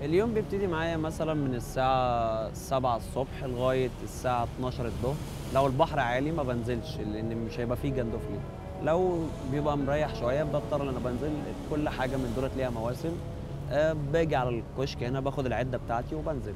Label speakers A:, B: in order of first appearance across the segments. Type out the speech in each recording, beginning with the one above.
A: اليوم بيبتدي معايا مثلا من الساعة 7 الصبح لغاية الساعة 12 الظهر لو البحر عالي ما بنزلش لأن مش هيبقى فيه جندوفلي لو بيبقى مريح شوية بضطر إن أنا بنزل كل حاجة من دولت ليها مواسم آه، باجي على الكشك هنا باخد العدة بتاعتي وبنزل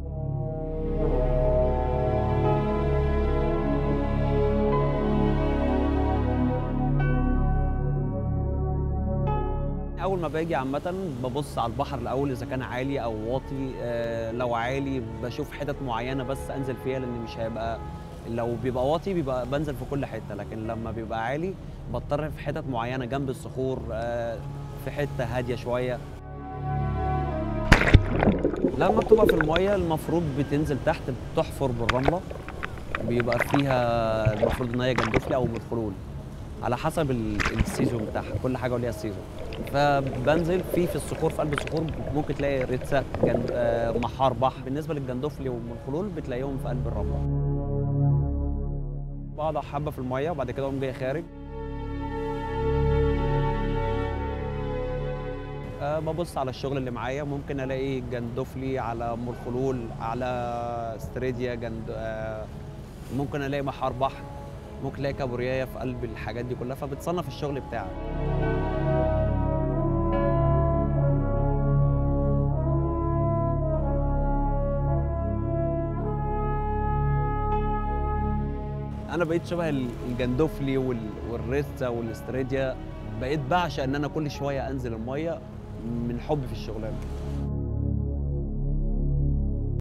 A: اول ما باجي عامه ببص على البحر الاول اذا كان عالي او واطي آه، لو عالي بشوف حتت معينه بس انزل فيها لان مش هيبقى لو بيبقى واطي بيبقى بنزل في كل حته لكن لما بيبقى عالي بضطر في حتت معينه جنب الصخور آه، في حته هاديه شويه لما بتبقى في الميه المفروض بتنزل تحت بتحفر بالرمله بيبقى فيها المفروض ان هي جندفلي او بالخلول على حسب ال- السيزون بتاعها كل حاجه وليها السيزون فبنزل في في الصخور في قلب الصخور ممكن تلاقي ريتسا جند... آه، محار بحر بالنسبه للجندفلي والخلول بتلاقيهم في قلب الرمله بقعد حبه في الميه وبعد كده اقوم جاي خارج أه ببص على الشغل اللي معايا ممكن الاقي جندفلي على ام الخلول على استريديا جند أه ممكن الاقي محار بحر ممكن الاقي كابوريايه في قلب الحاجات دي كلها فبتصنف الشغل بتاعك انا بقيت شبه ال- الجندفلي وال- والريستا والاستريديا بقيت بعشق ان انا كل شويه انزل الميه من حب في الشغلانه